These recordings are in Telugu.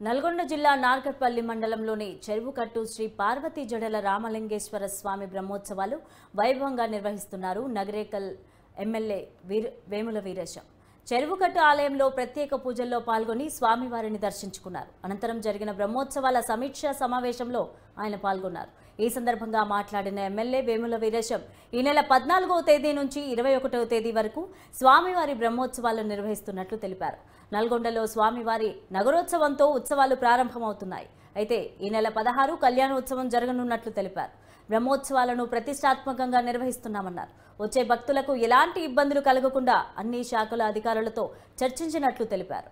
నల్గొండ జిల్లా నార్కట్పల్లి మండలంలోని చెరువుకట్టు శ్రీ పార్వతీ జడల రామలింగేశ్వర స్వామి బ్రహ్మోత్సవాలు వైభవంగా నిర్వహిస్తున్నారు నగరేకల్ ఎమ్మెల్యే వీర వేముల వీరేశం చెరువుకట్టు ఆలయంలో ప్రత్యేక పూజల్లో పాల్గొని స్వామివారిని దర్శించుకున్నారు అనంతరం జరిగిన బ్రహ్మోత్సవాల సమీక్షా సమావేశంలో ఆయన పాల్గొన్నారు ఈ సందర్భంగా మాట్లాడిన ఎమ్మెల్యే వేముల వీరేశం ఈ నెల పద్నాలుగవ తేదీ నుంచి ఇరవై ఒకటవ తేదీ వరకు స్వామివారి బ్రహ్మోత్సవాలు నిర్వహిస్తున్నట్లు తెలిపారు నల్గొండలో స్వామివారి నగరోత్సవంతో ఉత్సవాలు ప్రారంభమవుతున్నాయి అయితే ఈ నెల పదహారు కళ్యాణోత్సవం జరగనున్నట్లు తెలిపారు బ్రహ్మోత్సవాలను ప్రతిష్టాత్మకంగా నిర్వహిస్తున్నామన్నారు వచ్చే భక్తులకు ఎలాంటి ఇబ్బందులు కలగకుండా అన్ని శాఖల అధికారులతో చర్చించినట్లు తెలిపారు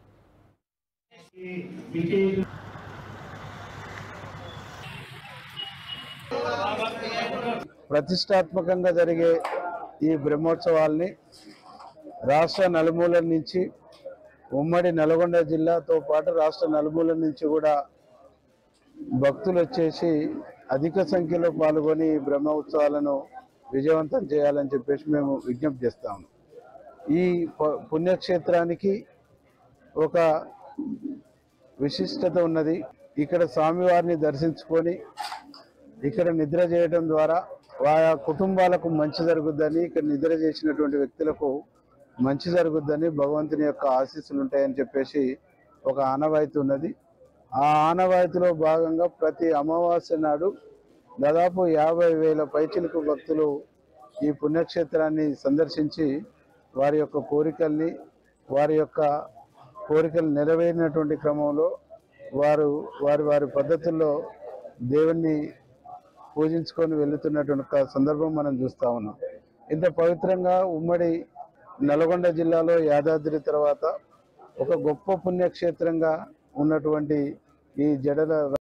ప్రతిష్టాత్మకంగా జరిగే ఈ బ్రహ్మోత్సవాల్ని రాష్ట్ర నలుమూలల నుంచి ఉమ్మడి నల్గొండ జిల్లాతో పాటు రాష్ట్ర నలుమూలల నుంచి కూడా భక్తులు వచ్చేసి అధిక సంఖ్యలో పాల్గొని ఈ బ్రహ్మ ఉత్సవాలను విజయవంతం చేయాలని చెప్పేసి మేము విజ్ఞప్తి చేస్తాము ఈ పు- పుణ్యక్షేత్రానికి ఒక విశిష్టత ఉన్నది ఇక్కడ స్వామివారిని దర్శించుకొని ఇక్కడ నిద్ర చేయడం ద్వారా వారి కుటుంబాలకు మంచి జరుగుద్దని ఇక్కడ నిద్ర చేసినటువంటి వ్యక్తులకు మంచి జరుగుద్దని భగవంతుని యొక్క ఆశీస్సులు ఉంటాయని చెప్పేసి ఒక ఆనవాయితీ ఉన్నది ఆ ఆనవాయితీలో భాగంగా ప్రతి అమావాస్య నాడు దాదాపు యాభై వేల పైచిలకు భక్తులు ఈ పుణ్యక్షేత్రాన్ని సందర్శించి వారి యొక్క కోరికల్ని వారి యొక్క కోరికలు నెరవేరినటువంటి క్రమంలో వారు వారి వారి పద్ధతుల్లో దేవుణ్ణి పూజించుకొని వెళుతున్నటువంటి ఒక సందర్భం మనం చూస్తా ఉన్నాం ఇంత పవిత్రంగా ఉమ్మడి నల్గొండ జిల్లాలో యాదాద్రి తర్వాత ఒక గొప్ప పుణ్యక్షేత్రంగా ఉన్నటువంటి ఈ జడల